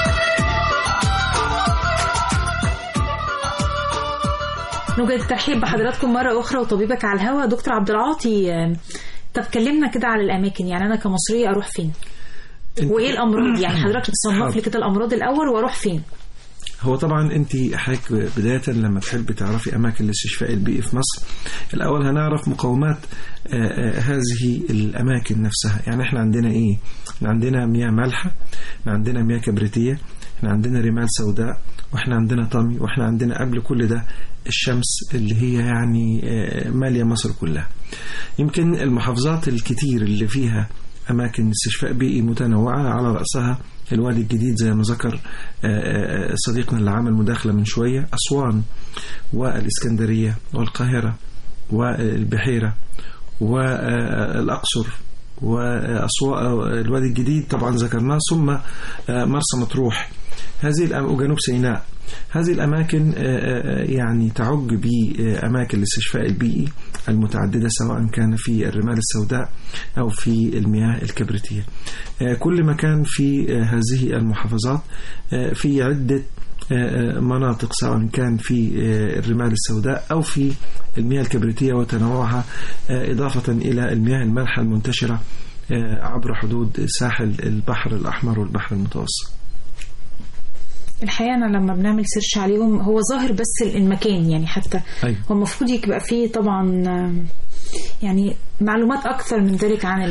نوجد الترحيب بحضراتكم مرة أخرى وطبيبك على الهوا دكتور عبد العاطي آه، طب كلمنا كده على الأماكن يعني أنا كمصرية أروح فين؟ وإيه الأمراض؟ يعني حضرتك تصنف لي كده الأمراض الأول وأروح فين؟ هو طبعا انت حضرتك بدايه لما تحبي تعرفي اماكن الاستشفاء البيئي في مصر الاول هنعرف مقومات آه، آه، هذه الاماكن نفسها يعني احنا عندنا ايه احنا عندنا مياه مالحه احنا عندنا مياه كبريتيه احنا عندنا رمال سوداء واحنا عندنا طمي واحنا عندنا قبل كل ده الشمس اللي هي يعني آه، ماليه مصر كلها يمكن المحافظات الكتير اللي فيها أماكن استشفاء بيئي متنوعة على رأسها الوادي الجديد زي ما ذكر آه، آه، صديقنا اللي عمل مداخلة من شوية أسوان والإسكندرية والقاهرة والبحيرة والأقصر والوادي الجديد طبعا ذكرناه ثم آه، مرسى مطروح هذه الأم- وجنوب سيناء هذه الأماكن آه، آه، يعني تعج بأماكن الاستشفاء البيئي المتعددة سواء كان في الرمال السوداء أو في المياه الكبريتية آه، كل مكان في آه، هذه المحافظات آه، في عدة آه، آه، مناطق سواء كان في آه، الرمال السوداء أو في المياه الكبريتية وتنوعها آه، إضافة إلى المياه المالحة المنتشرة آه، عبر حدود ساحل البحر الأحمر والبحر المتوسط الحقيقة أنا لما بنعمل سيرش عليهم هو ظاهر بس المكان يعني حتى أيوة. هو المفروض يبقى فيه طبعا آه، يعني معلومات أكثر من ذلك عن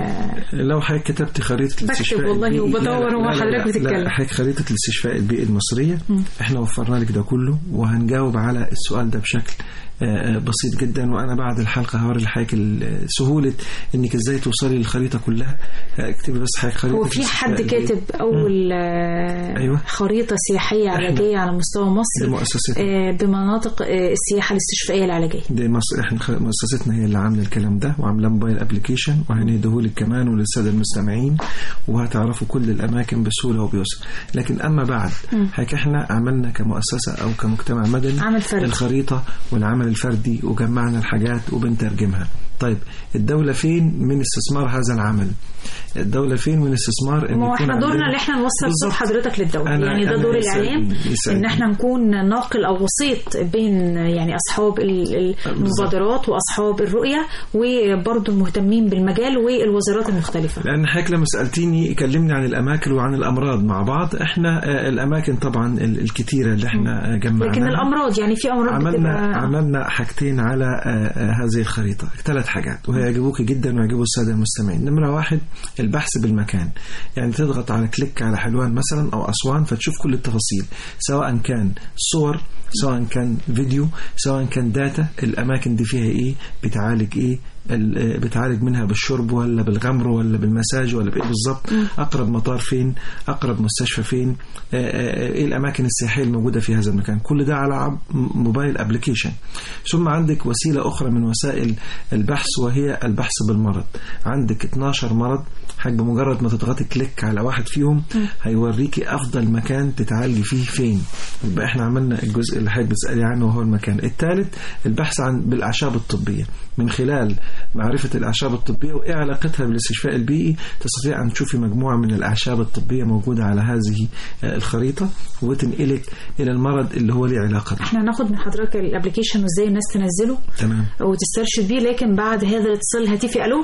ال- لو حضرتك كتبت خريطة بكتب الاستشفاء والله البيئي- وبدور لا، لا، وهو لا، حضرتك لا، بتتكلم. لا حضرتك خريطة الاستشفاء البيئي المصرية احنا وفرنا لك ده كله وهنجاوب على السؤال ده بشكل آه، آه، بسيط جدا وانا بعد الحلقة هوري لحضرتك ال- سهولة انك ازاي توصلي للخريطة كلها آه، اكتبي بس حضرتك خريطة هو في الاستشفاء حد البيئي. كاتب أول آه، أيوة. خريطة سياحية علاجية على مستوى مصر لمؤسستنا. آه، بمناطق آه، السياحة الاستشفائية العلاجية دي مصر احنا خ- مؤسستنا هي اللي عامله الكلام ده وعامله موبايل ابلكيشن وهنديهولك كمان وللساده المستمعين وهتعرفوا كل الاماكن بسهوله وبيسر لكن اما بعد هيك احنا عملنا كمؤسسه او كمجتمع مدني عمل فردي. الخريطه والعمل الفردي وجمعنا الحاجات وبنترجمها طيب الدولة فين من استثمار هذا العمل الدولة فين من استثمار إن ما هو يكون احنا دورنا عندنا- اللي احنا نوصل صوت بالظبط. حضرتك للدولة أنا- يعني ده أنا دور يسعدني- الإعلام يسعدني. إن احنا نكون ناقل أو وسيط بين يعني أصحاب ال- ال- المبادرات وأصحاب الرؤية وبرضه المهتمين بالمجال والوزارات المختلفة لان حضرتك لما سالتيني كلمني عن الاماكن وعن الامراض مع بعض احنا آه، الاماكن طبعا ال- الكتيره اللي احنا آه، جمعناها لكن الأمراض يعني في أمراض عملنا بتبقى عملنا حاجتين على آه، آه، هذه الخريطه ثلاث حاجات وهي يعجبوك جدا ويعجبوا الساده المستمعين نمره واحد البحث بالمكان يعني تضغط على كليك على حلوان مثلا او اسوان فتشوف كل التفاصيل سواء كان صور سواء كان فيديو سواء كان داتا الاماكن دي فيها ايه بتعالج ايه ال- آه، بتعالج منها بالشرب ولا بالغمر ولا بالمساج ولا بايه بالظبط اقرب مطار فين اقرب مستشفى فين آه، آه، ايه الاماكن السياحيه الموجوده في هذا المكان كل ده على عب- موبايل ابلكيشن ثم عندك وسيله اخرى من وسائل البحث وهي البحث بالمرض عندك 12 مرض حاجة بمجرد ما تضغطي كليك على واحد فيهم هيوريكي افضل مكان تتعالجي فيه فين يبقى احنا عملنا الجزء اللي حضرتك بتسالي عنه وهو المكان الثالث البحث عن بالاعشاب الطبيه من خلال معرفه الاعشاب الطبيه وايه علاقتها بالاستشفاء البيئي تستطيع ان تشوفي مجموعه من الاعشاب الطبيه موجوده على هذه آه، الخريطه وتنقلك الى المرض اللي هو ليه علاقه به احنا هناخد من حضرتك الابلكيشن وازاي الناس تنزله تمام وتسترشد بيه لكن بعد هذا الاتصال الهاتفي الو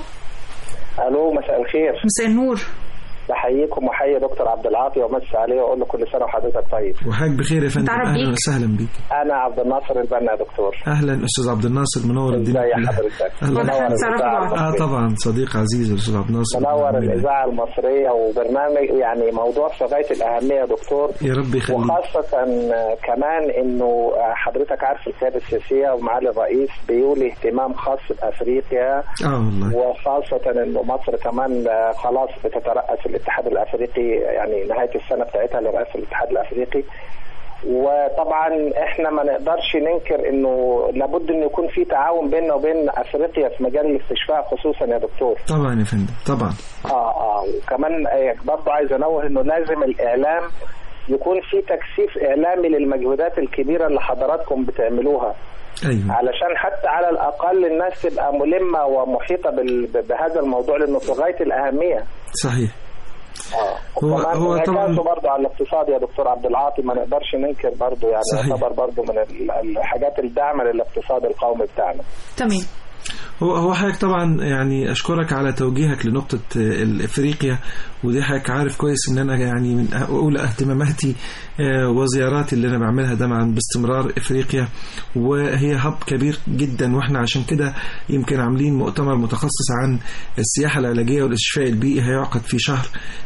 الو مساء الخير مساء النور بحييكم وحيي دكتور عبد العاطي ومسي عليه واقول له كل سنه وحضرتك طيب وحضرتك بخير يا فندم نتعرف اهلا بيك. وسهلا بيك انا عبد الناصر البنا يا دكتور اهلا استاذ عبد الناصر منور الدنيا ازي كلها. حضرتك اهلا واضح إن تعرفوا الإذاعة بعض. اه المصرية. طبعا صديق عزيز الاستاذ عبد الناصر منور بإذن الله. الاذاعه المصريه وبرنامج يعني موضوع في غايه الاهميه يا دكتور يا رب يخليك وخاصة آه، كمان انه آه، حضرتك عارف القيادة السياسية ومعالي الرئيس بيولي اهتمام خاص بافريقيا اه والله وخاصة انه مصر كمان آه، خلاص بتترأس الاتحاد الافريقي يعني نهايه السنه بتاعتها لرئاسه الاتحاد الافريقي وطبعا احنا ما نقدرش ننكر انه لابد انه يكون في تعاون بيننا وبين افريقيا في مجال الاستشفاء خصوصا يا دكتور طبعا يا فندم طبعا اه اه وكمان آه، برضه عايز انوه انه لازم الاعلام يكون في تكثيف اعلامي للمجهودات الكبيره اللي حضراتكم بتعملوها ايوه علشان حتى على الاقل الناس تبقى ملمه ومحيطه بال- ب- بهذا الموضوع لانه في غايه الاهميه صحيح اه هو- وكمان هو طبعاً- انعكاسه برضه على الاقتصاد يا دكتور عبد العاطي ما نقدرش ننكر برضه يعني صحيح. يعتبر برضه من ال- الحاجات الداعمه للاقتصاد القومي بتاعنا تمام هو هو حضرتك طبعا يعني اشكرك على توجيهك لنقطه آه، افريقيا ودي حضرتك عارف كويس ان انا يعني من اولى اهتماماتي آه، وزياراتي اللي انا بعملها طبعا باستمرار افريقيا وهي هب كبير جدا واحنا عشان كده يمكن عاملين مؤتمر متخصص عن السياحه العلاجيه والاستشفاء البيئي هيعقد في شهر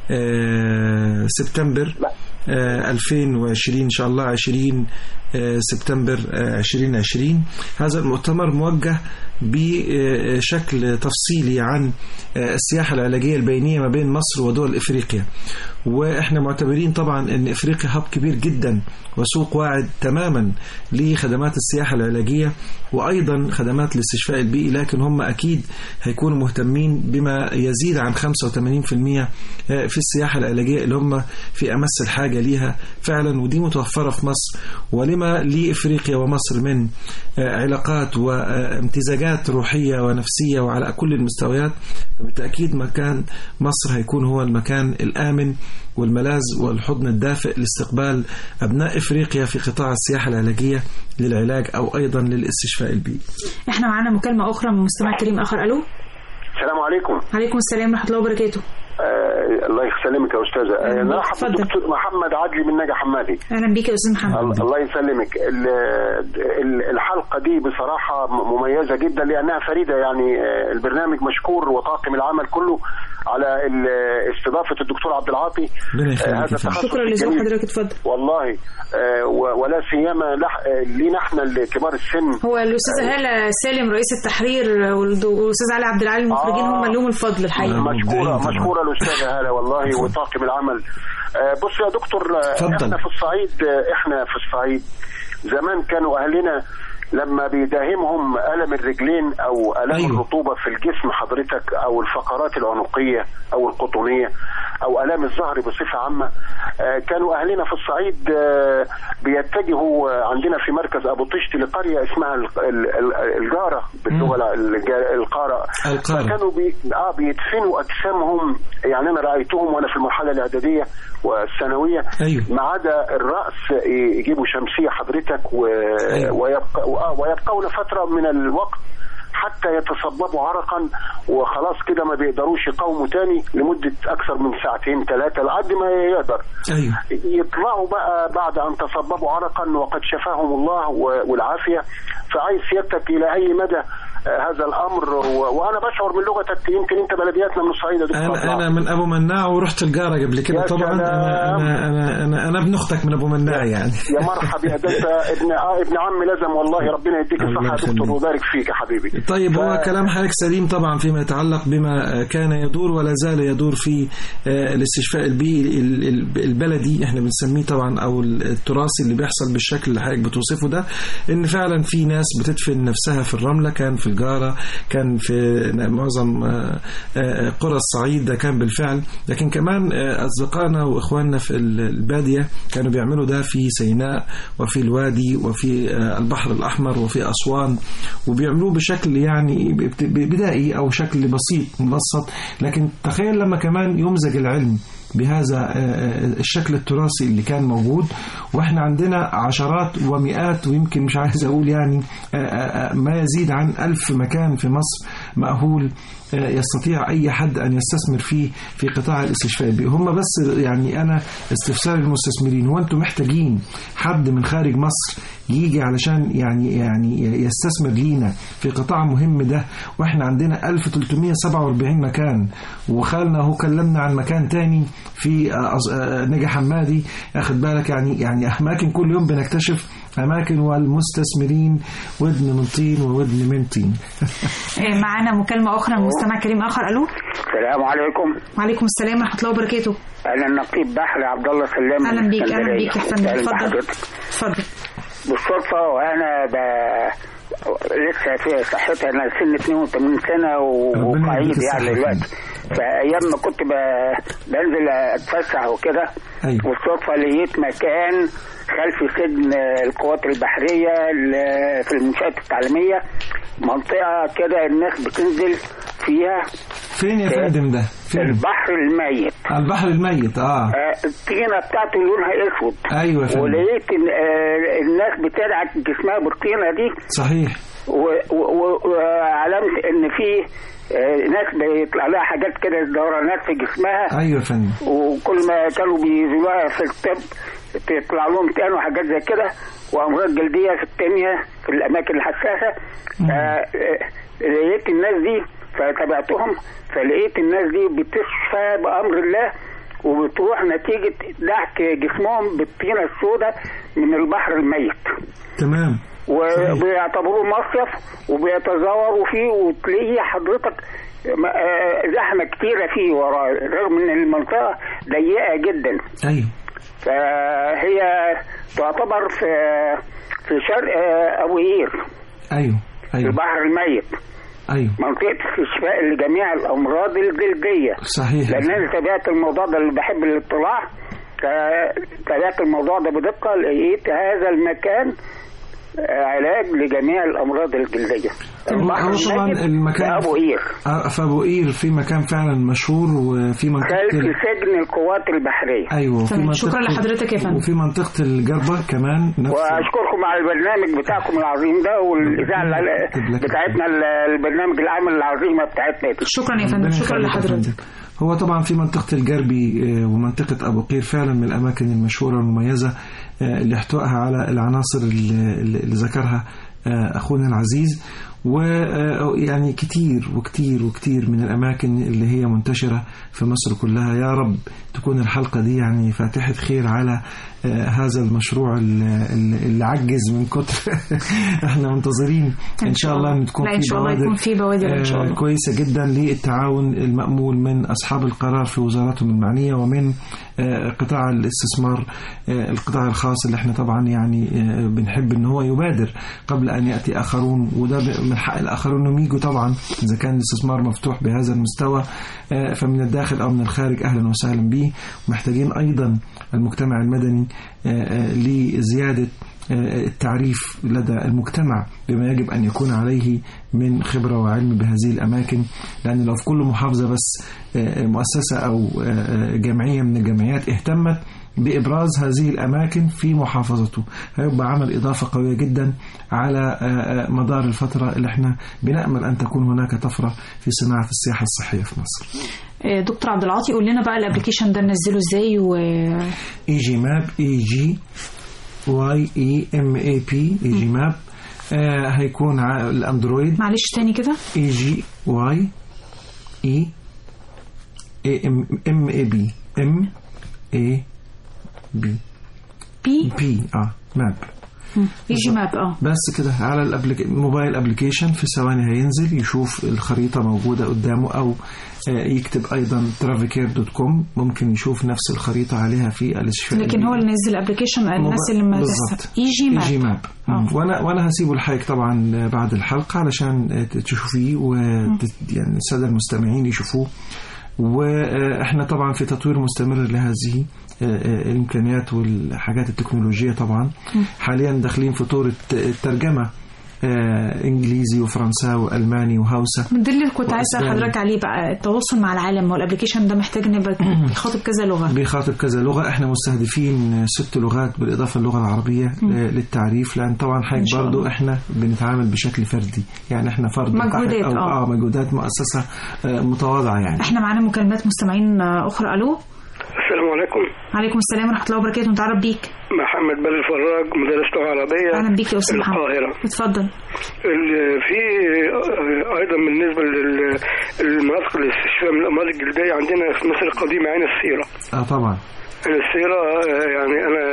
آه، سبتمبر آه، 2020 ان شاء الله 20 آه، سبتمبر آه، 2020 هذا المؤتمر موجه بشكل تفصيلي عن آه، السياحه العلاجيه البينيه ما بين مصر ودول افريقيا واحنا معتبرين طبعا ان افريقيا هب كبير جدا وسوق واعد تماما لخدمات السياحه العلاجيه وايضا خدمات الاستشفاء البيئي لكن هم اكيد هيكونوا مهتمين بما يزيد عن 85% في السياحه العلاجيه اللي هم في امس الحاجه ليها فعلا ودي متوفره في مصر ولما لافريقيا ومصر من علاقات وامتزاجات روحيه ونفسيه وعلى كل المستويات فبالتاكيد مكان مصر هيكون هو المكان الامن والملاذ والحضن الدافئ لاستقبال ابناء افريقيا في قطاع السياحه العلاجيه للعلاج او ايضا للاستشفاء البيئي. احنا معانا مكالمة أخرى من مستمع كريم آخر ألو السلام عليكم عليكم السلام ورحمة الله وبركاته آه الله يسلمك يا استاذه أهلا آه بيك. مرحبا اتفضل. دكتور محمد عدلي من نجا حمادي أهلا بيك يا أستاذ محمد ال- الله يسلمك ال- ال- الحلقة دي بصراحة م- مميزة جدا لأنها فريدة يعني آه، البرنامج مشكور وطاقم العمل كله على ال- استضافة الدكتور عبد العاطي ربنا آه، يخليك هذا يا فندم. التخصص شكرا لذوق الجميل. حضرتك اتفضل والله آه، و- ولا سيما لح- آه، لينا احنا كبار السن هو الأستاذة هالة سالم رئيس التحرير والد- والأستاذ علي عبد العالي المخرجين آه. هم اللي لهم الفضل الحقيقة آه. مشكورة مبدعين طبعاً. مشكورة الأستاذة هالة والله وطاقم العمل آه، بص يا دكتور آه، اتفضل. احنا في الصعيد آه، احنا في الصعيد زمان كانوا أهلنا لما بيداهمهم ألم الرجلين أو ألم أيوه. أيوه. الرطوبة في الجسم حضرتك أو الفقرات العنقية أو القطنية أو ألام الظهر بصفة عامة آه، كانوا أهلنا في الصعيد آه، بيتجهوا آه، عندنا في مركز أبو طشت لقرية اسمها ال- ال- ال- الجارة باللغة الج- القارة القارة. فكانوا بي... اه بيدفنوا اجسامهم يعني انا رايتهم وانا في المرحله الاعداديه والثانويه أيوه. ما عدا الراس يجيبوا شمسيه حضرتك و... أيوه. ويبقى... آه ويبقون فتره من الوقت حتى يتصببوا عرقا وخلاص كده ما بيقدروش يقاوموا تاني لمده اكثر من ساعتين ثلاثه لحد ما يقدر ايوه يطلعوا بقى بعد ان تصببوا عرقا وقد شفاهم الله و- والعافيه فعايز سيادتك الى اي مدى آه، هذا الامر و- وانا بشعر من لغتك يمكن انت بلدياتنا من الصعيد يا دكتور انا عبد انا من ابو مناع ورحت الجاره قبل كده يا طبعا انا سلام. انا انا انا, أنا ابن اختك من ابو مناع يعني يا مرحبا يا ده انت ابن آه ابن عم لازم والله ربنا يديك الله الصحه يا دكتور يخليك. ويبارك فيك يا حبيبي طيب هو ف- كلام حضرتك سليم طبعا فيما يتعلق بما كان يدور ولا زال يدور في آه، الاستشفاء البيئي ال- ال- البلدي احنا بنسميه طبعا او التراثي اللي بيحصل بالشكل اللي حضرتك بتوصفه ده ان فعلا في ناس بتدفن نفسها في الرمله كان في الجاره كان في معظم آه، آه، قرى الصعيد ده كان بالفعل لكن كمان آه، اصدقائنا واخواننا في ال- الباديه كانوا بيعملوا ده في سيناء وفي الوادي وفي آه، البحر الاحمر وفي اسوان وبيعملوه بشكل يعني بت- بدائي او شكل بسيط مبسط لكن تخيل لما كمان يمزج العلم بهذا آه، آه، الشكل التراثي اللي كان موجود واحنا عندنا عشرات ومئات ويمكن مش عايز اقول يعني آه، آه، آه، ما يزيد عن ألف مكان في مصر مأهول آه، يستطيع أي حد أن يستثمر فيه في قطاع الاستشفاء البيئي هم بس يعني أنا استفسار المستثمرين هو أنتم محتاجين حد من خارج مصر يجي علشان يعني يعني يستثمر لينا في قطاع مهم ده واحنا عندنا 1347 مكان وخالنا هو كلمنا عن مكان تاني في آه، أص- آه، نجا حمادي اخد بالك يعني يعني اماكن كل يوم بنكتشف أماكن والمستثمرين ودن من طين وودن من طين آه، معانا مكالمة أخرى من مستمع كريم آخر ألو السلام عليكم وعليكم السلام ورحمة الله وبركاته انا النقيب بحر عبد الله سلام من أهلا بيك أهلا اسكندرية. بيك يا فندم أهلا اتفضل بحضرتك. اتفضل بالصدفة وأنا ب... لسه في صحتي أنا سن 82 سنة و- ربنا وقعيد يديك الصحة يعني يا دلوقتي فأيام ما كنت ب... بنزل أتفسح وكده أيوة. بالصدفة لقيت مكان خلف سجن القوات البحرية ال- في المنشآت التعليمية منطقة كده الناس بتنزل فيها فين يا فندم ده فين البحر الميت على البحر الميت اه آه، الطينة بتاعته لونها أسود ايوه يا فندم ولقيت إن، آه، الناس بتدعك جسمها بالطينة دي صحيح و- و- وعلامة ان في آه، ناس بيطلع لها حاجات كده دورانات في جسمها ايوه يا فندم وكل ما كانوا بينزلوها في الطب تطلع لهم تاني وحاجات زي كده وامراض جلديه في التانية في الاماكن الحساسه آه، آه، لقيت الناس دي فتابعتهم فلقيت الناس دي بتشفى بامر الله وبتروح نتيجه دعك جسمهم بالطينه السوداء من البحر الميت تمام وبيعتبروه مصيف وبيتزاوروا فيه وتلاقيه حضرتك م- آه، زحمه كتيره فيه وراه رغم ان المنطقه ضيقه جدا ايوه فهي تعتبر في في شرق آه، ابو قير ايوه في ايوه البحر الميت ايوه منطقه استشفاء لجميع الامراض الجلديه صحيح لان انا تابعت الموضوع ده اللي بحب الاطلاع ف- تابعت الموضوع ده بدقه لقيت هذا المكان آه، علاج لجميع الامراض الجلديه هو البحر هو طبعا الميت المكان في ابو قير آه، في ابو قير في مكان فعلا مشهور وفي منطقه خلف ال- سجن القوات البحريه ايوه وفي تمام. منطقة شكرا لحضرتك يا فندم. وفي منطقه الجربه كمان نفس واشكركم على البرنامج بتاعكم العظيم ده والاذاعه الع- يكتب لك. بتاعتنا ال- البرنامج العام العظيمه بتاعتنا دي. شكرا يا فندم ربنا شكرا يخليك يا لحضرتك فندم. هو طبعا في منطقة الجربي آه، ومنطقة أبو قير فعلا من الأماكن المشهورة والمميزة آه، اللي احتوائها على العناصر اللي اللي ذكرها آه، أخونا العزيز ويعني كتير وكتير وكتير من الأماكن اللي هي منتشرة في مصر كلها يا رب تكون الحلقة دي يعني فاتحة خير على آه، هذا المشروع اللي اللي عجز من كتر احنا منتظرين ان شاء الله ان تكون لا ان في شاء الله بوادر يكون في بوادر ان شاء آه، الله كويسة جدا للتعاون المأمول من أصحاب القرار في وزاراتهم المعنية ومن آه، قطاع الاستثمار آه، القطاع الخاص اللي احنا طبعا يعني آه، بنحب ان هو يبادر قبل ان يأتي آخرون وده ب- من حق الآخرون انهم يجوا طبعا إذا كان الاستثمار مفتوح بهذا المستوى آه، فمن الداخل أو من الخارج أهلا وسهلا به ومحتاجين أيضا المجتمع المدني آه، آه، لزيادة التعريف لدى المجتمع بما يجب أن يكون عليه من خبرة وعلم بهذه الأماكن لأن لو في كل محافظة بس مؤسسة أو جمعية من الجمعيات اهتمت بإبراز هذه الأماكن في محافظته هيبقى عمل إضافة قوية جدا على مدار الفترة اللي احنا بنأمل أن تكون هناك طفرة في صناعة السياحة الصحية في مصر دكتور عبد العاطي قول لنا بقى الابلكيشن ده ننزله ازاي و اي جي ماب اي جي واي اي ام اي بي اي جي ماب آه هيكون على الاندرويد معلش تاني كده اي جي واي اي ام ام اي بي ام اي بي بي بي اه ماب يجي ماب اه بس كده على الابليك... الموبايل ابلكيشن في ثواني هينزل يشوف الخريطة موجودة قدامه أو يكتب أيضا ترافيكير دوت كوم ممكن يشوف نفس الخريطة عليها في الاستشفاء لكن هو اللي نزل الابلكيشن الناس اللي ما بالظبط يجي ماب يجي ماب آه. وانا وانا هسيبه لحضرتك طبعا بعد الحلقه علشان تشوفيه و يعني الساده المستمعين يشوفوه واحنا طبعا في تطوير مستمر لهذه الامكانيات والحاجات التكنولوجيه طبعا حاليا داخلين في طور الترجمه آه انجليزي وفرنساوي والماني وهوسه من ده اللي كنت عايز اسال حضرتك عليه بقى التواصل مع العالم والابلكيشن ده محتاج ان يبقى بيخاطب كذا لغه بيخاطب كذا لغه احنا مستهدفين ست لغات بالاضافه للغه العربيه م. للتعريف لان طبعا حضرتك برضو احنا بنتعامل بشكل فردي يعني احنا فرد مجهودات أو اه اه مجهودات مؤسسه آه متواضعه يعني احنا معانا مكالمات مستمعين اخرى الو السلام عليكم عليكم السلام ورحمه الله وبركاته نتعرف بيك محمد بدر فراج مدرس لغه عربيه اهلا بيك يا استاذ محمد القاهره اتفضل في ايضا بالنسبه للمناطق الاستشفاء من الامراض الجلديه عندنا في مصر القديمه عين السيره اه طبعا عين السيره يعني انا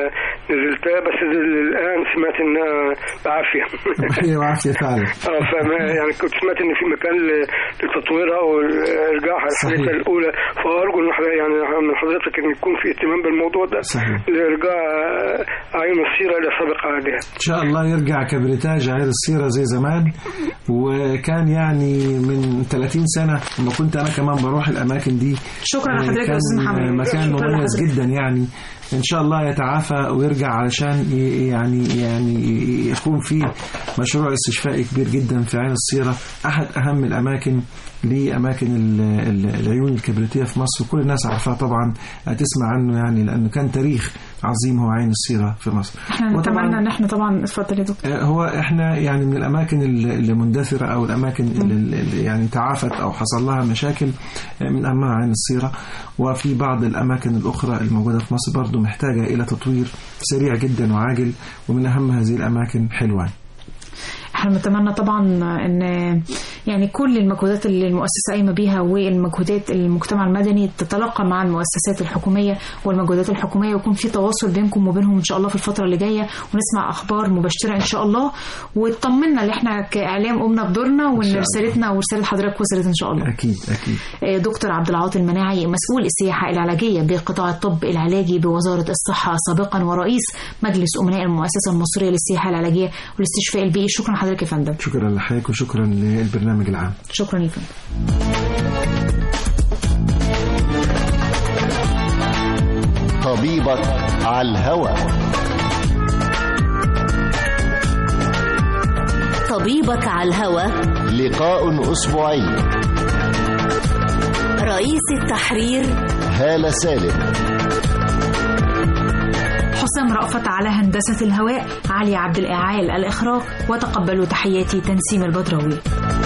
نزلتها بس الان سمعت انها بعافيه هي وعافية فعلا اه فما يعني كنت سمعت ان في مكان ل- لتطويرها وارجاعها صحيح. الحديثه الاولى فارجو ان حضرتك- يعني من حضرتك ان يكون في اهتمام بالموضوع ده صحيح. لارجاع آه، عين السيره الى سابق عهدها إن شاء الله يرجع كبريتاج عير السيرة زي زمان وكان يعني من 30 سنة لما كنت أنا كمان بروح الأماكن دي شكرا لحضرتك يا كان أستاذ محمد. مكان شكرا مميز لحضرتك. جدا يعني إن شاء الله يتعافى ويرجع علشان ي- يعني يعني يكون في مشروع استشفائي كبير جدا في عين السيرة أحد أهم الأماكن لأماكن ال- ال- العيون الكبريتية في مصر وكل الناس عارفاه طبعا هتسمع عنه يعني لأنه كان تاريخ عظيم هو عين السيرة في مصر احنا وطبعاً- نتمنى ان احنا طبعا اتفضل يا دكتور آه، هو احنا يعني من الاماكن اللي اللي مندثره او الاماكن اللي اللي يعني تعافت او حصل لها مشاكل آه، من اهمها عين السيره وفي بعض الاماكن الاخرى الموجوده في مصر برضو محتاجه الى تطوير سريع جدا وعاجل ومن اهم هذه الاماكن حلوان احنا بنتمنى طبعا ان يعني كل المجهودات اللي المؤسسه قايمه بيها والمجهودات المجتمع المدني تتلاقى مع المؤسسات الحكوميه والمجهودات الحكوميه ويكون في تواصل بينكم وبينهم ان شاء الله في الفتره اللي جايه ونسمع اخبار مبشره ان شاء الله وتطمنا ان احنا كاعلام قمنا بدورنا وان الله. رسالتنا ورساله حضرتك وصلت ان شاء الله اكيد اكيد آه، دكتور عبد العاطي المناعي مسؤول السياحه العلاجيه بقطاع الطب العلاجي بوزاره الصحه سابقا ورئيس مجلس امناء المؤسسه المصريه للسياحه العلاجيه والاستشفاء البيئي شكرا حضرتك يا فندم شكرا لحضرتك وشكرا للبرنامج العام شكرا يا فندم طبيبك على الهوى طبيبك على الهوى لقاء أسبوعي رئيس التحرير هالة سالم حسام رأفت على هندسة الهواء علي عبد الإعال الإخراج وتقبلوا تحياتي تنسيم البدراوي